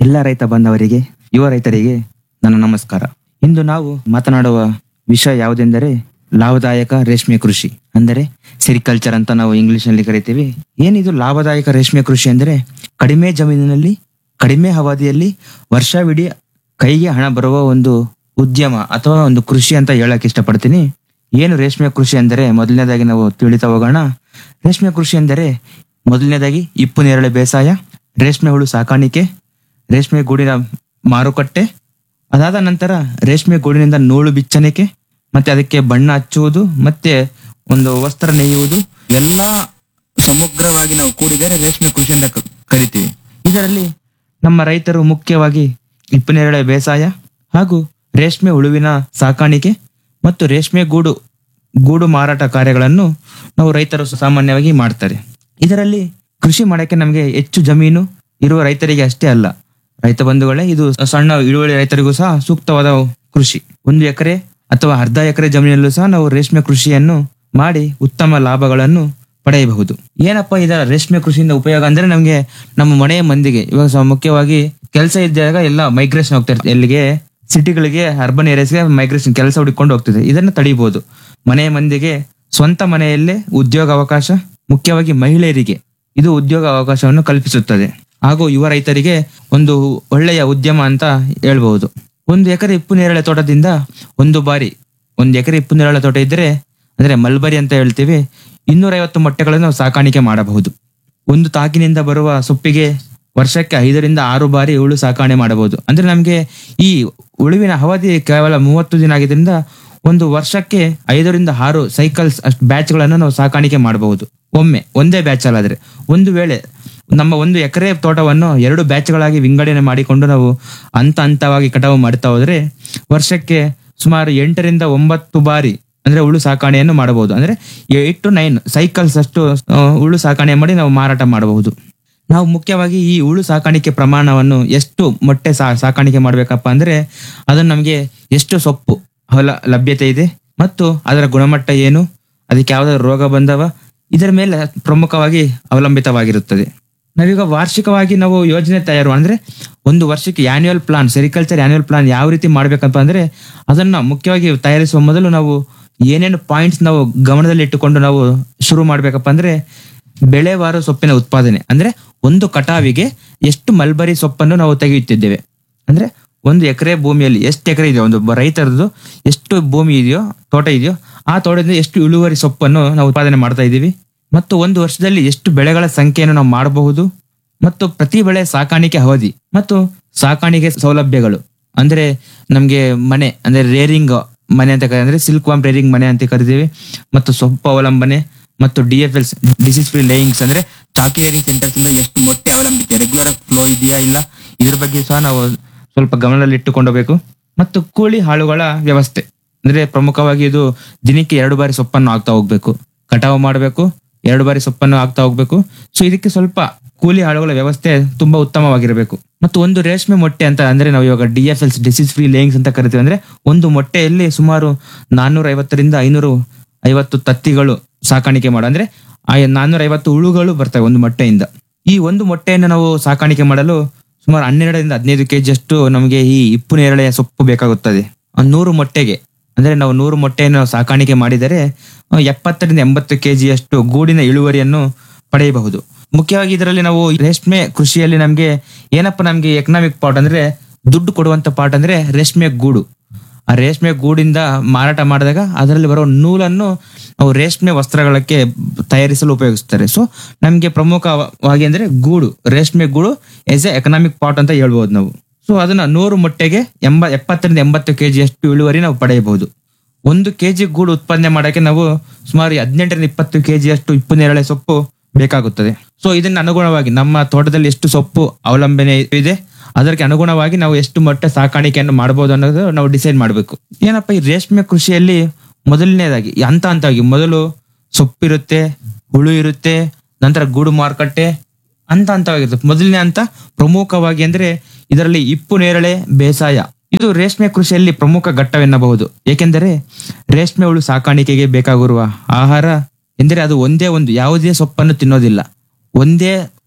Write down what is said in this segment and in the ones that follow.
ಎಲ್ಲ ರೈತ ಬಾಂಧವರಿಗೆ ಯುವ ರೈತರಿಗೆ ನನ್ನ ನಮಸ್ಕಾರ ಇಂದು ನಾವು ಮಾತನಾಡುವ ವಿಷಯ ಯಾವುದೆಂದರೆ ಲಾಭದಾಯಕ ರೇಷ್ಮೆ ಕೃಷಿ ಅಂದರೆ ಸೆರಿಕಲ್ಚರ್ ಅಂತ ನಾವು ಇಂಗ್ಲಿಷ್ ನಲ್ಲಿ ಕರಿತೀವಿ ಏನಿದು ಲಾಭದಾಯಕ ರೇಷ್ಮೆ ಕೃಷಿ ಅಂದರೆ ಕಡಿಮೆ ಜಮೀನಿನಲ್ಲಿ ಕಡಿಮೆ ಅವಧಿಯಲ್ಲಿ ವರ್ಷವಿಡೀ ಕೈಗೆ ಹಣ ಬರುವ ಒಂದು ಉದ್ಯಮ ಅಥವಾ ಒಂದು ಕೃಷಿ ಅಂತ ಹೇಳಕ್ ಇಷ್ಟಪಡ್ತೀನಿ ಏನು ರೇಷ್ಮೆ ಕೃಷಿ ಅಂದರೆ ಮೊದಲನೇದಾಗಿ ನಾವು ತಿಳಿತಾ ಹೋಗೋಣ ರೇಷ್ಮೆ ಕೃಷಿ ಎಂದರೆ ಮೊದಲನೇದಾಗಿ ಇಪ್ಪು ನೇರಳೆ ಬೇಸಾಯ ರೇಷ್ಮೆ ಹುಳು ಸಾಕಾಣಿಕೆ ರೇಷ್ಮೆ ಗೂಡಿನ ಮಾರುಕಟ್ಟೆ ಅದಾದ ನಂತರ ರೇಷ್ಮೆ ಗೂಡಿನಿಂದ ನೂಲು ಬಿಚ್ಚಣಿಕೆ ಮತ್ತೆ ಅದಕ್ಕೆ ಬಣ್ಣ ಹಚ್ಚುವುದು ಮತ್ತೆ ಒಂದು ವಸ್ತ್ರ ನೇಯುವುದು ಎಲ್ಲ ಸಮಗ್ರವಾಗಿ ನಾವು ಕೂಡಿದರೆ ರೇಷ್ಮೆ ಕೃಷಿ ಅಂತ ಕ- ಕರಿತೀವಿ ಇದರಲ್ಲಿ ನಮ್ಮ ರೈತರು ಮುಖ್ಯವಾಗಿ ಇಪ್ಪನೇರಳೆ ಬೇಸಾಯ ಹಾಗೂ ರೇಷ್ಮೆ ಹುಳುವಿನ ಸಾಕಾಣಿಕೆ ಮತ್ತು ರೇಷ್ಮೆ ಗೂಡು ಗೂಡು ಮಾರಾಟ ಕಾರ್ಯಗಳನ್ನು ನಾವು ರೈತರು ಸಾಮಾನ್ಯವಾಗಿ ಮಾಡ್ತಾರೆ ಇದರಲ್ಲಿ ಕೃಷಿ ಮಾಡಕ್ಕೆ ನಮಗೆ ಹೆಚ್ಚು ಜಮೀನು ಇರುವ ರೈತರಿಗೆ ಅಷ್ಟೇ ಅಲ್ಲ ರೈತ ಬಂಧುಗಳೇ ಇದು ಸಣ್ಣ ಇಳುವರಿ ರೈತರಿಗೂ ಸಹ ಸೂಕ್ತವಾದ ಕೃಷಿ ಒಂದು ಎಕರೆ ಅಥವಾ ಅರ್ಧ ಎಕರೆ ಜಮೀನಲ್ಲೂ ಸಹ ನಾವು ರೇಷ್ಮೆ ಕೃಷಿಯನ್ನು ಮಾಡಿ ಉತ್ತಮ ಲಾಭಗಳನ್ನು ಪಡೆಯಬಹುದು ಏನಪ್ಪ ಇದರ ರೇಷ್ಮೆ ಕೃಷಿಯಿಂದ ಉಪಯೋಗ ಅಂದ್ರೆ ನಮಗೆ ನಮ್ಮ ಮನೆಯ ಮಂದಿಗೆ ಇವಾಗ ಸ- ಮುಖ್ಯವಾಗಿ ಕೆಲಸ ಇದ್ದಾಗ ಎಲ್ಲ ಮೈಗ್ರೇಷನ್ ಹೋಗ್ತಾ ಇರ್ತದೆ ಎಲ್ಲಿಗೆ ಸಿಟಿಗಳಿಗೆ ಅರ್ಬನ್ ಏರಿಯಾಸ್ಗೆ ಮೈಗ್ರೇಷನ್ ಕೆಲಸ ಹುಡುಕೊಂಡು ಹೋಗ್ತಿದೆ ಇದನ್ನ ತಡಿಬಹುದು ಮನೆಯ ಮಂದಿಗೆ ಸ್ವಂತ ಮನೆಯಲ್ಲೇ ಉದ್ಯೋಗ ಅವಕಾಶ ಮುಖ್ಯವಾಗಿ ಮಹಿಳೆಯರಿಗೆ ಇದು ಉದ್ಯೋಗ ಅವಕಾಶವನ್ನು ಕಲ್ಪಿಸುತ್ತದೆ ಹಾಗೂ ಯುವ ರೈತರಿಗೆ ಒಂದು ಒಳ್ಳೆಯ ಉದ್ಯಮ ಅಂತ ಹೇಳ್ಬಹುದು ಒಂದು ಎಕರೆ ಇಪ್ಪು ನೇರಳೆ ತೋಟದಿಂದ ಒಂದು ಬಾರಿ ಒಂದು ಎಕರೆ ಇಪ್ಪು ನೇರಳೆ ತೋಟ ಇದ್ದರೆ ಅಂದ್ರೆ ಮಲ್ಬರಿ ಅಂತ ಹೇಳ್ತೀವಿ ಇನ್ನೂರೈವತ್ತು ಮೊಟ್ಟೆಗಳನ್ನು ನಾವು ಸಾಕಾಣಿಕೆ ಮಾಡಬಹುದು ಒಂದು ತಾಕಿನಿಂದ ಬರುವ ಸೊಪ್ಪಿಗೆ ವರ್ಷಕ್ಕೆ ಐದರಿಂದ ಆರು ಬಾರಿ ಹುಳು ಸಾಕಾಣೆ ಮಾಡಬಹುದು ಅಂದ್ರೆ ನಮಗೆ ಈ ಉಳುವಿನ ಅವಧಿ ಕೇವಲ ಮೂವತ್ತು ದಿನ ಆಗಿದ್ರಿಂದ ಒಂದು ವರ್ಷಕ್ಕೆ ಐದರಿಂದ ಆರು ಸೈಕಲ್ಸ್ ಅಷ್ಟು ಬ್ಯಾಚ್ಗಳನ್ನು ನಾವು ಸಾಕಾಣಿಕೆ ಮಾಡಬಹುದು ಒಮ್ಮೆ ಒಂದೇ ಬ್ಯಾಚ್ ಅಲ್ಲಾದ್ರೆ ಒಂದು ವೇಳೆ ನಮ್ಮ ಒಂದು ಎಕರೆ ತೋಟವನ್ನು ಎರಡು ಬ್ಯಾಚ್ಗಳಾಗಿ ವಿಂಗಡಣೆ ಮಾಡಿಕೊಂಡು ನಾವು ಹಂತ ಹಂತವಾಗಿ ಕಟಾವು ಮಾಡ್ತಾ ಹೋದ್ರೆ ವರ್ಷಕ್ಕೆ ಸುಮಾರು ಎಂಟರಿಂದ ಒಂಬತ್ತು ಬಾರಿ ಅಂದ್ರೆ ಹುಳು ಸಾಕಾಣೆಯನ್ನು ಮಾಡಬಹುದು ಅಂದ್ರೆ ಏಟ್ ಟು ನೈನ್ ಸೈಕಲ್ಸ್ ಅಷ್ಟು ಆ, ಹುಳು ಸಾಕಾಣೆ ಮಾಡಿ ನಾವು ಮಾರಾಟ ಮಾಡಬಹುದು ನಾವು ಮುಖ್ಯವಾಗಿ ಈ ಹುಳು ಸಾಕಾಣಿಕೆ ಪ್ರಮಾಣವನ್ನು ಎಷ್ಟು ಮೊಟ್ಟೆ ಸಾ ಸಾಕಾಣಿಕೆ ಮಾಡಬೇಕಪ್ಪ ಅಂದ್ರೆ ಅದನ್ನು ನಮಗೆ ಎಷ್ಟು ಸೊಪ್ಪು ಹೊಲ ಲಭ್ಯತೆ ಇದೆ ಮತ್ತು ಅದರ ಗುಣಮಟ್ಟ ಏನು ಅದಕ್ಕೆ ಯಾವ್ದಾದ್ರು ರೋಗ ಬಂದವ ಇದರ ಮೇಲೆ ಪ್ರಮುಖವಾಗಿ ಅವಲಂಬಿತವಾಗಿರುತ್ತದೆ ನಾವೀಗ ವಾರ್ಷಿಕವಾಗಿ ನಾವು ಯೋಜನೆ ತಯಾರು ಅಂದ್ರೆ ಒಂದು ವರ್ಷಕ್ಕೆ annual plan sericulture annual plan ಯಾವ ರೀತಿ ಮಾಡ್ಬೇಕಂತ ಅಂದ್ರೆ ಅದನ್ನ ಮುಖ್ಯವಾಗಿ ತಯಾರಿಸುವ ಮೊದಲು ನಾವು ಏನೇನು ಪಾಯಿಂಟ್ಸ್ ನಾವು ಗಮನದಲ್ಲಿ ಇಟ್ಟುಕೊಂಡು ನಾವು ಶುರು ಮಾಡ್ಬೇಕಪ್ಪ ಅಂದ್ರೆ ಬೆಳೆವಾರು ಸೊಪ್ಪಿನ ಉತ್ಪಾದನೆ ಅಂದ್ರೆ ಒಂದು ಕಟಾವಿಗೆ ಎಷ್ಟು ಮಲ್ಬರಿ ಸೊಪ್ಪನ್ನು ನಾವು ತೆಗೆಯುತ್ತಿದ್ದೇವೆ ಅಂದ್ರೆ ಒಂದು ಎಕರೆ ಭೂಮಿಯಲ್ಲಿ ಎಷ್ಟು ಎಕರೆ ಇದೆಯೋ ಒಂದು ಬ- ರೈತರದ್ದು ಎಷ್ಟು ಭೂಮಿ ಇದೆಯೋ ತೋಟ ಇದೆಯೋ ಆ ತೋಟದಿಂದ ಎಷ್ಟು ಇಳುವರಿ ಸೊಪ್ಪನ್ನು ನಾವು ಉತ್ಪಾದನೆ ಮಾಡ್ತಾ ಇದ್ದೀವಿ ಮತ್ತು ಒಂದು ವರ್ಷದಲ್ಲಿ ಎಷ್ಟು ಬೆಳೆಗಳ ಸಂಖ್ಯೆಯನ್ನು ನಾವು ಮಾಡಬಹುದು ಮತ್ತು ಪ್ರತಿ ಬೆಳೆ ಸಾಕಾಣಿಕೆ ಅವಧಿ ಮತ್ತು ಸಾಕಾಣಿಕೆ ಸೌಲಭ್ಯಗಳು ಅಂದ್ರೆ ನಮ್ಗೆ ಮನೆ ಅಂದ್ರೆ ರೇರಿಂಗ್ ಮನೆ ಅಂತ ಕರೀ- ಅಂದ್ರೆ ಸಿಲ್ಕ್ ವಾಮ್ ರೇರಿಂಗ್ ಮನೆ ಅಂತ ಕರಿತೀವಿ ಮತ್ತು ಸೊಪ್ಪು ಅವಲಂಬನೆ ಮತ್ತು D F Ls disease free layings ಅಂದ್ರೆ ಚಾಕಿ ರೇರಿಂಗ್ ಸೆಂಟರ್ಸ್ ಇಂದ ಎಷ್ಟು ಮೊಟ್ಟೆ ಅವಲಂಬಿತ ರೆಗ್ಯುಲರ್ ಫ್ಲೋ ಇದೆಯಾ ಇಲ್ಲ ಇದ್ರ ಬಗ್ಗೆ ಸಹ ನಾವು ಸ್ವಲ್ಪ ಗಮನದಲ್ಲಿ ಇಟ್ಟುಕೊಂಡೋಗ್ಬೇಕು ಮತ್ತು ಕೂಲಿ ಹಾಳುಗಳ ವ್ಯವಸ್ಥೆ ಅಂದ್ರೆ ಪ್ರಮುಖವಾಗಿ ಇದು ದಿನಕ್ಕೆ ಎರಡು ಬಾರಿ ಸೊಪ್ಪನ್ನು ಹಾಕ್ತಾ ಹೋಗ್ಬೇಕು ಕಟಾವು ಮಾಡಬೇಕು ಎರಡು ಬಾರಿ ಸೊಪ್ಪನ್ನು ಹಾಕ್ತಾ ಹೋಗ್ಬೇಕು ಸೊ ಇದಕ್ಕೆ ಸ್ವಲ್ಪ ಕೂಲಿ ಆಳುಗಳ ವ್ಯವಸ್ಥೆ ತುಂಬಾ ಉತ್ತಮವಾಗಿರಬೇಕು ಮತ್ತು ಒಂದು ರೇಷ್ಮೆ ಮೊಟ್ಟೆ ಅಂತ ಅಂದ್ರೆ ನಾವು ಇವಾಗ D F Ls disease free layings ಅಂತ ಕರಿತೀವಿ ಅಂದ್ರೆ ಒಂದು ಮೊಟ್ಟೆಯಲ್ಲಿ ಸುಮಾರು ನಾನ್ನೂರ ಐವತ್ತರಿಂದ ಐನೂರು ಐವತ್ತು ತತ್ತಿಗಳು ಸಾಕಾಣಿಕೆ ಮಾಡು ಅಂದ್ರೆ ಆ ನಾನ್ನೂರ ಐವತ್ತು ಹುಳುಗಳು ಬರ್ತವೆ ಒಂದು ಮೊಟ್ಟೆಯಿಂದ ಈ ಒಂದು ಮೊಟ್ಟೆಯನ್ನು ನಾವು ಸಾಕಾಣಿಕೆ ಮಾಡಲು ಸುಮಾರು ಹನ್ನೆರಡರಿಂದ ಹದಿನೈದು ಕೆಜಿ ಅಷ್ಟು ನಮಗೆ ಈ ಇಪ್ಪು ನೇರಳೆಯ ಸೊಪ್ಪು ಬೇಕಾಗುತ್ತದೆ ಆ ನೂರು ಮೊಟ್ಟೆಗೆ ಅಂದ್ರೆ ನಾವು ನೂರು ಮೊಟ್ಟೆಯನ್ನು ಸಾಕಾಣಿಕೆ ಮಾಡಿದರೆ ಆ, ಎಪ್ಪತ್ತರಿಂದ ಎಂಬತ್ತು ಕೆಜಿಯಷ್ಟು ಗೂಡಿನ ಇಳುವರಿಯನ್ನು ಪಡೆಯಬಹುದು ಮುಖ್ಯವಾಗಿ ಇದರಲ್ಲಿ ನಾವು ರೇಷ್ಮೆ ಕೃಷಿಯಲ್ಲಿ ನಮಗೆ ಏನಪ್ಪ ನಮಗೆ ಎಕನಾಮಿಕ್ ಪಾರ್ಟ್ ಅಂದ್ರೆ ದುಡ್ಡು ಕೊಡುವಂತ ಪಾರ್ಟ್ ಅಂದ್ರೆ ರೇಷ್ಮೆ ಗೂಡು ಆ ರೇಷ್ಮೆ ಗೂಡಿಂದ ಮಾರಾಟ ಮಾಡಿದಾಗ ಅದರಲ್ಲಿ ಬರೋ ನೂಲನ್ನು ನಾವು ರೇಷ್ಮೆ ವಸ್ತ್ರಗಳಕ್ಕೆ ತಯಾರಿಸಲು ಉಪಯೋಗಿಸ್ತಾರೆ ಸೊ ನಮಗೆ ಪ್ರಮುಖವಾಗಿ ಅಂದ್ರೆ ಗೂಡು ರೇಷ್ಮೆ ಗೂಡು ಎಸ್ ಎ ಎಕನಾಮಿಕ್ ಪಾರ್ಟ್ ಅಂತ ಹೇಳ್ಬೋದು ನಾವು ಸೊ ಅದನ್ನ ನೂರು ಮೊಟ್ಟೆಗೆ ಎಂಬ ಎಪ್ಪತ್ತರಿಂದ ಎಂಬತ್ತು ಕೆಜಿ ಅಷ್ಟು ಇಳುವರಿ ನಾವು ಪಡೆಯಬಹುದು ಒಂದು ಕೆಜಿ ಗೂಡು ಉತ್ಪಾದನೆ ಮಾಡಕ್ಕೆ ನಾವು ಸುಮಾರು ಹದಿನೆಂಟರಿಂದ ಇಪ್ಪತ್ತು ಕೆಜಿ ಅಷ್ಟು ಇಪ್ಪು ನೇರಳೆ ಸೊಪ್ಪು ಬೇಕಾಗುತ್ತದೆ ಸೊ ಇದನ್ನ ಅನುಗುಣವಾಗಿ ನಮ್ಮ ತೋಟದಲ್ಲಿ ಎಷ್ಟು ಸೊಪ್ಪು ಅವಲಂಬನೆ ಇದೆ ಅದಕ್ಕೆ ಅನುಗುಣವಾಗಿ ನಾವು ಎಷ್ಟು ಮೊಟ್ಟೆ ಸಾಕಾಣಿಕೆಯನ್ನು ಮಾಡಬಹುದು ಅನ್ನೋದು ನಾವು ಡಿಸೈಡ್ ಮಾಡಬೇಕು ಏನಪ್ಪ ಈ ರೇಷ್ಮೆ ಕೃಷಿಯಲ್ಲಿ ಮೊದಲನೇದಾಗಿ ಹಂತ ಹಂತವಾಗಿ ಮೊದಲು ಸೊಪ್ಪಿರುತ್ತೆ ಹುಳು ಇರುತ್ತೆ ನಂತರ ಗೂಡು ಮಾರುಕಟ್ಟೆ ಹಂತ ಹಂತವಾಗಿರುತ್ತೆ ಮೊದಲನೇ ಹಂತ ಪ್ರಮುಖವಾಗಿ ಅಂದ್ರೆ ಇದರಲ್ಲಿ ಇಪ್ಪು ನೇರಳೆ ಬೇಸಾಯ ಇದು ರೇಷ್ಮೆ ಕೃಷಿಯಲ್ಲಿ ಪ್ರಮುಖ ಘಟ್ಟವೆನ್ನಬಹುದು ಏಕೆಂದರೆ ರೇಷ್ಮೆ ಹುಳು ಸಾಕಾಣಿಕೆಗೆ ಬೇಕಾಗಿರುವ ಆಹಾರ ಎಂದರೆ ಅದು ಒಂದೇ ಒಂದು ಯಾವುದೇ ಸೊಪ್ಪನ್ನು ತಿನ್ನೋದಿಲ್ಲ ಒಂದೇ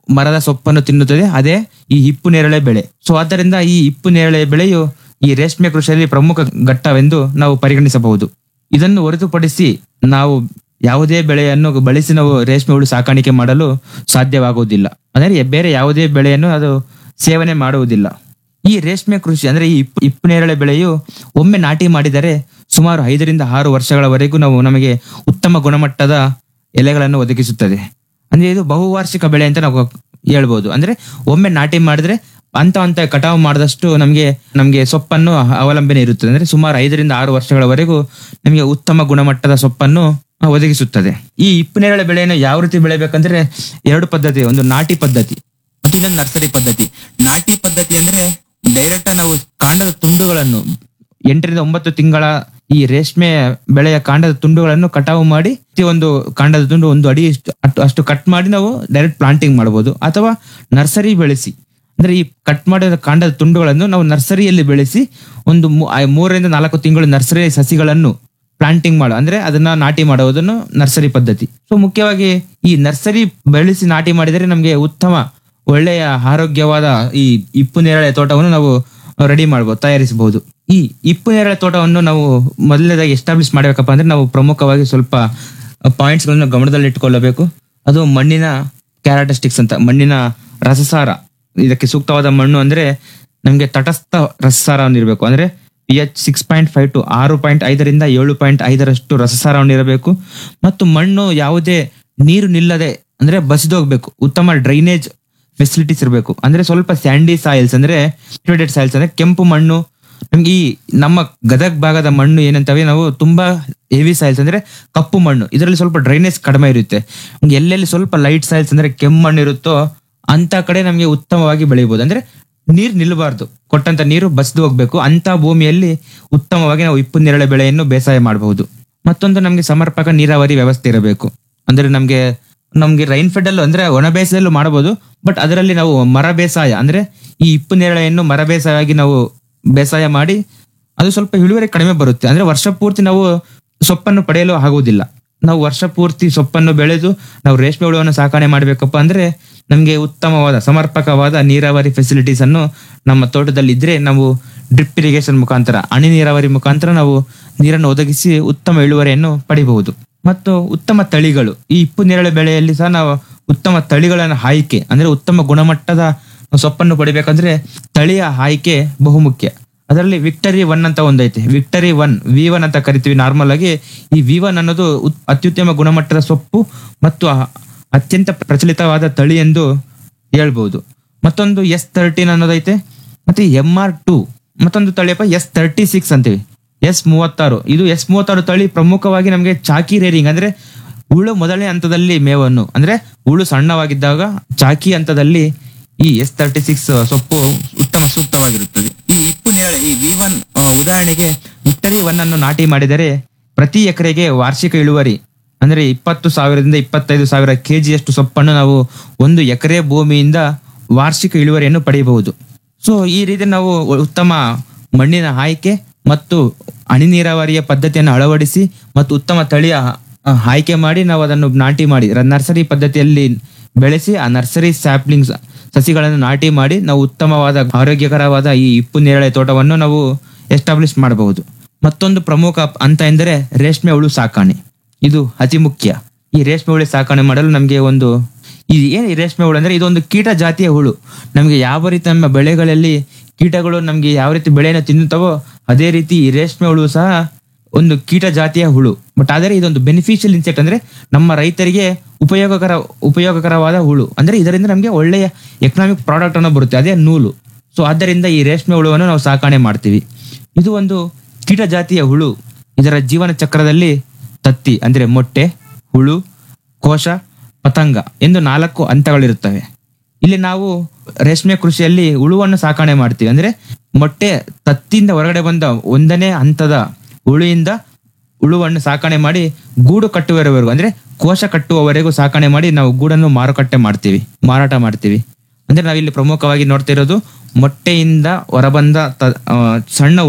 ಮರದ ಸೊಪ್ಪನ್ನು ತಿನ್ನುತ್ತದೆ ಅದೇ ಈ ಹಿಪ್ಪು ನೇರಳೆ ಬೆಳೆ ಸೊ ಆದ್ದರಿಂದ ಈ ಹಿಪ್ಪು ನೇರಳೆ ಬೆಳೆಯು ಈ ರೇಷ್ಮೆ ಕೃಷಿಯಲ್ಲಿ ಪ್ರಮುಖ ಘಟ್ಟವೆಂದು ನಾವು ಪರಿಗಣಿಸಬಹುದು ಇದನ್ನು ಹೊರತುಪಡಿಸಿ ನಾವು ಯಾವುದೇ ಬೆಳೆಯನ್ನು ಬಳಸಿ ನಾವು ರೇಷ್ಮೆ ಹುಳು ಸಾಕಾಣಿಕೆ ಮಾಡಲು ಸಾಧ್ಯವಾಗುವುದಿಲ್ಲ ಅಂದರೆ ಬೇರೆ ಯಾವುದೇ ಬೆಳೆಯನ್ನು ಅದು ಸೇವನೆ ಮಾಡುವುದಿಲ್ಲ ಈ ರೇಷ್ಮೆ ಕೃಷಿ ಅಂದ್ರೆ ಈ ಇಪ್ಪು ಇಪ್ಪು ನೇರಳೆ ಬೆಳೆಯು ಒಮ್ಮೆ ನಾಟಿ ಮಾಡಿದರೆ ಸುಮಾರು ಐದರಿಂದ ಆರು ವರ್ಷಗಳವರೆಗೂ ನಾವು ನಮಗೆ ಉತ್ತಮ ಗುಣಮಟ್ಟದ ಎಲೆಗಳನ್ನು ಒದಗಿಸುತ್ತದೆ ಅಂದ್ರೆ ಇದು ಬಹುವಾರ್ಷಿಕ ಬೆಳೆ ಅಂತ ನಾವು ಹೇಳ್ಬೋದು ಅಂದ್ರೆ ಒಮ್ಮೆ ನಾಟಿ ಮಾಡಿದ್ರೆ ಅಂತ ಅಂತ ಕಟಾವು ಮಾಡಿದಷ್ಟು ನಮಗೆ ನಮಗೆ ಸೊಪ್ಪನ್ನು ಅವಲಂಬನೆ ಇರುತ್ತದೆ ಅಂದ್ರೆ ಸುಮಾರು ಐದರಿಂದ ಆರು ವರ್ಷಗಳವರೆಗೂ ನಮಗೆ ಉತ್ತಮ ಗುಣಮಟ್ಟದ ಸೊಪ್ಪನ್ನು ಒದಗಿಸುತ್ತದೆ ಈ ಇಪ್ಪು ನೇರಳೆ ಬೆಳೆಯನ್ನು ಯಾವ ರೀತಿ ಬೆಳೆಬೇಕಂದ್ರೆ ಎರಡು ಪದ್ಧತಿ ಒಂದು ನಾಟಿ ಪದ್ಧತಿ ಮತ್ತು ಇದೊಂದು ನರ್ಸರಿ ಪದ್ಧತಿ ನಾಟಿ ಪದ್ಧತಿ ಅಂದ್ರೆ ಡೈರೆಕ್ಟ್ ನಾವು ಕಾಂಡದ ತುಂಡುಗಳನ್ನು ಎಂಟರಿಂದ ಒಂಬತ್ತು ತಿಂಗಳ ಈ ರೇಷ್ಮೆ ಬೆಳೆಯ ಕಾಂಡದ ತುಂಡುಗಳನ್ನು ಕಟಾವು ಮಾಡಿ ಒಂದು ಕಾಂಡದ ತುಂಡು ಒಂದು ಅಡಿ ಇಷ್ಟು- ಅಷ್ಟು- ಅಷ್ಟು ಕಟ್ ಮಾಡಿ ನಾವು ಡೈರೆಕ್ಟ್ ಪ್ಲಾಂಟಿಂಗ್ ಮಾಡಬಹುದು ಅಥವಾ ನರ್ಸರಿ ಬೆಳೆಸಿ ಅಂದ್ರೆ ಈ ಕಟ್ ಮಾಡಿದ ಕಾಂಡದ ತುಂಡುಗಳನ್ನು ನಾವು ನರ್ಸರಿಯಲ್ಲಿ ಬೆಳೆಸಿ ಒಂದು ಮೂ- ಆ ಮೂರರಿಂದ ನಾಲ್ಕು ತಿಂಗಳು ನರ್ಸರಿ ಸಸಿಗಳನ್ನು ಪ್ಲಾಂಟಿಂಗ್ ಮಾಡು ಅಂದ್ರೆ ಅದನ್ನ ನಾಟಿ ಮಾಡುವುದನ್ನು ನರ್ಸರಿ ಪದ್ಧತಿ ಸೊ ಮುಖ್ಯವಾಗಿ ಈ ನರ್ಸರಿ ಬೆಳೆಸಿ ನಾಟಿ ಮಾಡಿದರೆ ನಮಗೆ ಉತ್ತಮ ಒಳ್ಳೆಯ ಆರೋಗ್ಯವಾದ ಈ ಇಪ್ಪು ನೇರಳೆ ತೋಟವನ್ನು ನಾವು ರೆಡಿ ಮಾಡಬಹುದು ತಯಾರಿಸಬಹುದು ಈ ಇಪ್ಪು ನೇರಳೆ ತೋಟವನ್ನು ನಾವು ಮೊದಲನೇದಾಗಿ ಎಸ್ಟಾಬ್ಲಿಷ್ ಮಾಡಬೇಕಪ್ಪ ಅಂದ್ರೆ ನಾವು ಪ್ರಮುಖವಾಗಿ ಸ್ವಲ್ಪ ಪಾಯಿಂಟ್ಸ್ ಗಳನ್ನು ಗಮನದಲ್ಲಿ ಇಟ್ಕೊಳ್ಳಬೇಕು ಅದು ಮಣ್ಣಿನ ಕ್ಯಾರೆಟಸ್ಟಿಕ್ಸ್ ಅಂತ ಮಣ್ಣಿನ ರಸಸಾರ ಇದಕ್ಕೆ ಸೂಕ್ತವಾದ ಮಣ್ಣು ಅಂದ್ರೆ ನಮಗೆ ತಟಸ್ಥ ರಸಸಾರವನ್ನು ಇರಬೇಕು ಅಂದ್ರೆ P H six point five to ಆರು ಪಾಯಿಂಟ್ ಐದರಿಂದ ಏಳು ಪಾಯಿಂಟ್ ಐದರಷ್ಟು ರಸಸಾರವನ್ನು ಇರಬೇಕು ಮತ್ತು ಮಣ್ಣು ಯಾವುದೇ ನೀರು ನಿಲ್ಲದೆ ಅಂದ್ರೆ ಬಸಿದೋಗ್ಬೇಕು ಉತ್ತಮ ಡ್ರೈನೇಜ್ ಫೆಸಿಲಿಟೀಸ್ ಇರಬೇಕು ಅಂದ್ರೆ ಸ್ವಲ್ಪ ಸ್ಯಾಂಡಿ ಸಾಯಿಲ್ಸ್ ಅಂದ್ರೆ ಸಾಯಿಲ್ಸ್ ಅಂದ್ರೆ ಕೆಂಪು ಮಣ್ಣು ನಮ್ಗೆ ಈ ನಮ್ಮ ಗದಗ್ ಭಾಗದ ಮಣ್ಣು ಏನಂತವೆ ನಾವು ತುಂಬಾ ಹೆವಿ ಸಾಯಿಲ್ಸ್ ಅಂದ್ರೆ ಕಪ್ಪು ಮಣ್ಣು ಇದರಲ್ಲಿ ಸ್ವಲ್ಪ ಡ್ರೈನೇಜ್ ಕಡಿಮೆ ಇರುತ್ತೆ ನಮ್ಗೆ ಎಲ್ಲೆಲ್ಲಿ ಸ್ವಲ್ಪ ಲೈಟ್ ಸಾಯಿಲ್ಸ್ ಅಂದ್ರೆ ಕೆಂಪು ಮಣ್ಣು ಇರುತ್ತೋ ಅಂತ ಕಡೆ ನಮಗೆ ಉತ್ತಮವಾಗಿ ಬೆಳಿಬಹುದು ಅಂದ್ರೆ ನೀರು ನಿಲ್ಲಬಾರ್ದು ಕೊಟ್ಟಂತ ನೀರು ಬಸ್ದು ಹೋಗ್ಬೇಕು ಅಂತ ಭೂಮಿಯಲ್ಲಿ ಉತ್ತಮವಾಗಿ ನಾವು ಇಪ್ಪು ನೇರಳೆ ಬೆಳೆಯನ್ನು ಬೇಸಾಯ ಮಾಡಬಹುದು ಮತ್ತೊಂದು ನಮಗೆ ಸಮರ್ಪಕ ನೀರಾವರಿ ವ್ಯವಸ್ಥೆ ಇರಬೇಕು ಅಂದ್ರೆ ನಮ್ಗೆ ನಮ್ಗೆ ರೈನ್ ಫೆಡ್ ಅಲ್ಲೂ ಅಂದ್ರೆ ಒಣ ಬೇಸಾಯದಲ್ಲೂ ಮಾಡಬಹುದು ಬಟ್ ಅದರಲ್ಲಿ ನಾವು ಮರ ಬೇಸಾಯ ಅಂದ್ರೆ ಈ ಇಪ್ಪು ನೇರಳೆಯನ್ನು ಮರ ಬೇಸಾಯವಾಗಿ ನಾವು ಬೇಸಾಯ ಮಾಡಿ ಅದು ಸ್ವಲ್ಪ ಇಳುವರಿ ಕಡಿಮೆ ಬರುತ್ತೆ ಅಂದ್ರೆ ವರ್ಷ ಪೂರ್ತಿ ನಾವು ಸೊಪ್ಪನ್ನು ಪಡೆಯಲು ಆಗುವುದಿಲ್ಲ ನಾವು ವರ್ಷ ಪೂರ್ತಿ ಸೊಪ್ಪನ್ನು ಬೆಳೆದು ನಾವು ರೇಷ್ಮೆ ಹುಳುವನ್ನು ಸಾಕಣೆ ಮಾಡಬೇಕಪ್ಪ ಅಂದ್ರೆ ನಮಗೆ ಉತ್ತಮವಾದ ಸಮರ್ಪಕವಾದ ನೀರಾವರಿ ಫೆಸಿಲಿಟೀಸ್ ಅನ್ನು ನಮ್ಮ ತೋಟದಲ್ಲಿ ಇದ್ರೆ ನಾವು ಡ್ರಿಪ್ ಇರಿಗೇಷನ್ ಮುಖಾಂತರ ಹನಿ ನೀರಾವರಿ ಮುಖಾಂತರ ನಾವು ನೀರನ್ನು ಒದಗಿಸಿ ಉತ್ತಮ ಇಳುವರಿಯನ್ನು ಪಡಿಬಹುದು ಮತ್ತು ಉತ್ತಮ ತಳಿಗಳು ಈ ಇಪ್ಪು ನೇರಳೆ ಬೆಳೆಯಲ್ಲಿ ಸಹ ನಾವು ಉತ್ತಮ ತಳಿಗಳನ್ನು ಆಯ್ಕೆ ಅಂದ್ರೆ ಉತ್ತಮ ಗುಣಮಟ್ಟದ ಸೊಪ್ಪನ್ನು ಪಡಿಬೇಕಂದ್ರೆ ತಳಿಯ ಆಯ್ಕೆ ಬಹುಮುಖ್ಯ ಅದರಲ್ಲಿ ವಿಕ್ಟರಿ ಒನ್ ಅಂತ ಒಂದೈತೆ ವಿಕ್ಟರಿ ಒನ್ ವಿ ಒನ್ ಅಂತ ಕರಿತೀವಿ ನಾರ್ಮಲ್ ಆಗಿ ಈ ವಿ ಒನ್ ಅನ್ನೋದು ಉತ್- ಅತ್ಯುತ್ತಮ ಗುಣಮಟ್ಟದ ಸೊಪ್ಪು ಮತ್ತು ಅ- ಅತ್ಯಂತ ಪ್ರಚಲಿತವಾದ ತಳಿ ಎಂದು ಹೇಳ್ಬಹುದು ಮತ್ತೊಂದು ಎಸ್ ತರ್ಟೀನ್ ಅನ್ನೋದೈತೆ ಮತ್ತೆ ಎಂ ಆರ್ ಟು ಮತ್ತೊಂದು ತಳಿಯಪ್ಪ ಎಸ್ ತರ್ಟಿ ಸಿಕ್ಸ್ ಅಂತೀವಿ ಎಸ್ ಮೂವತ್ತಾರು ಇದು ಎಸ್ ಮೂವತ್ತಾರು ತಳಿ ಪ್ರಮುಖವಾಗಿ ನಮಗೆ ಚಾಕಿ ರೇರಿಂಗ್ ಅಂದ್ರೆ ಹುಳು ಮೊದಲನೇ ಹಂತದಲ್ಲಿ ಮೇವನ್ನು ಅಂದ್ರೆ ಹುಳು ಸಣ್ಣವಾಗಿದ್ದಾಗ ಚಾಕಿ ಹಂತದಲ್ಲಿ ಈ ಎಸ್ ತರ್ಟಿ ಸಿಕ್ಸ್ ಸೊಪ್ಪು ಉತ್ತಮ ಸೂಕ್ತವಾಗಿರುತ್ತದೆ ಈ ಇಪ್ಪು ನೇರಳೆ ಈ ವಿ ಒನ್ ಉದಾಹರಣೆಗೆ ವಿಕ್ಟರಿ ಒನ್ ಅನ್ನು ನಾಟಿ ಮಾಡಿದರೆ ಪ್ರತಿ ಎಕರೆಗೆ ವಾರ್ಷಿಕ ಇಳುವರಿ ಅಂದ್ರೆ ಇಪ್ಪತ್ತು ಸಾವಿರದಿಂದ ಇಪ್ಪತ್ತೈದು ಸಾವಿರ ಕೆಜಿಯಷ್ಟು ಸೊಪ್ಪನ್ನು ನಾವು ಒಂದು ಎಕರೆ ಭೂಮಿಯಿಂದ ವಾರ್ಷಿಕ ಇಳುವರಿಯನ್ನು ಪಡೆಯಬಹುದು ಸೊ ಈ ರೀತಿ ನಾವು ಉತ್ತಮ ಮಣ್ಣಿನ ಆಯ್ಕೆ ಮತ್ತು ಹನಿ ನೀರಾವರಿಯ ಪದ್ಧತಿಯನ್ನು ಅಳವಡಿಸಿ ಮತ್ತು ಉತ್ತಮ ತಳಿಯ ಆ, ಆಯ್ಕೆ ಮಾಡಿ ನಾವು ಅದನ್ನು ನಾಟಿ ಮಾಡಿ ರ- ನರ್ಸರಿ ಪದ್ಧತಿಯಲ್ಲಿ ಬೆಳೆಸಿ ಆ ನರ್ಸರಿ ಸ್ಯಾಪ್ಲಿಂಗ್ಸ್ ಸಸಿಗಳನ್ನು ನಾಟಿ ಮಾಡಿ ನಾವು ಉತ್ತಮವಾದ ಆರೋಗ್ಯಕರವಾದ ಈ ಇಪ್ಪು ನೇರಳೆ ತೋಟವನ್ನು ನಾವು ಎಸ್ಟಾಬ್ಲಿಷ್ ಮಾಡಬಹುದು ಮತ್ತೊಂದು ಪ್ರಮುಖ ಹಂತ ಎಂದರೆ ರೇಷ್ಮೆ ಹುಳು ಸಾಕಾಣೆ ಇದು ಅತಿ ಮುಖ್ಯ ಈ ರೇಷ್ಮೆ ಹುಳು ಸಾಕಣೆ ಮಾಡಲು ನಮಗೆ ಒಂದು ಈ ಏನು ಈ ರೇಷ್ಮೆ ಹುಳು ಅಂದ್ರೆ ಇದೊಂದು ಕೀಟ ಜಾತಿಯ ಹುಳು ನಮಗೆ ಯಾವ ರೀತಿ ನಮ್ಮ ಬೆಳೆಗಳಲ್ಲಿ ಕೀಟಗಳು ನಮಗೆ ಯಾವ ರೀತಿ ಬೆಳೆಯನ್ನು ತಿನ್ನುತ್ತವೋ ಅದೇ ರೀತಿ ಈ ರೇಷ್ಮೆ ಹುಳು ಸಹ ಒಂದು ಕೀಟ ಜಾತಿಯ ಹುಳು ಬಟ್ ಆದರೆ ಇದೊಂದು ಬೆನಿಫಿಷಿಯಲ್ ಇನ್ಸೆಕ್ಟ್ ಅಂದ್ರೆ ನಮ್ಮ ರೈತರಿಗೆ ಉಪಯೋಗಕರ ಉಪಯೋಗಕರವಾದ ಹುಳು ಅಂದ್ರೆ ಇದರಿಂದ ನಮಗೆ ಒಳ್ಳೆಯ ಎಕನಾಮಿಕ್ ಪ್ರಾಡಕ್ಟ್ ಅನ್ನು ಬರುತ್ತೆ ಅದೇ ನೂಲು ಸೊ ಆದ್ದರಿಂದ ಈ ರೇಷ್ಮೆ ಹುಳುವನ್ನು ನಾವು ಸಾಕಣೆ ಮಾಡ್ತೀವಿ ಇದು ಒಂದು ಕೀಟ ಜಾತಿಯ ಹುಳು ಇದರ ಜೀವನ ಚಕ್ರದಲ್ಲಿ ತತ್ತಿ ಅಂದ್ರೆ ಮೊಟ್ಟೆ ಹುಳು ಕೋಶ ಪತಂಗ ಎಂದು ನಾಲ್ಕು ಹಂತಗಳಿರುತ್ತವೆ ಇಲ್ಲಿ ನಾವು ರೇಷ್ಮೆ ಕೃಷಿಯಲ್ಲಿ ಹುಳುವನ್ನು ಸಾಕಣೆ ಮಾಡ್ತೀವಿ ಅಂದ್ರೆ ಮೊಟ್ಟೆ ತತ್ತಿಯಿಂದ ಹೊರಗಡೆ ಬಂದ ಒಂದನೇ ಹಂತದ ಹುಳುವಿಂದ ಹುಳುವನ್ನು ಸಾಕಣೆ ಮಾಡಿ ಗೂಡು ಕಟ್ಟುವವರೆಗೂ ಅಂದ್ರೆ ಕೋಶ ಕಟ್ಟುವವರೆಗೂ ಸಾಕಣೆ ಮಾಡಿ ನಾವು ಗೂಡನ್ನು ಮಾರುಕಟ್ಟೆ ಮಾಡ್ತೀವಿ ಮಾರಾಟ ಮಾಡ್ತೀವಿ ಅಂದ್ರೆ ನಾವಿಲ್ಲಿ ಪ್ರಮುಖವಾಗಿ ನೋಡ್ತಿರೋದು ಮೊಟ್ಟೆಯಿಂದ ಹೊರಬಂದ ತ- ಆ, ಸಣ್ಣ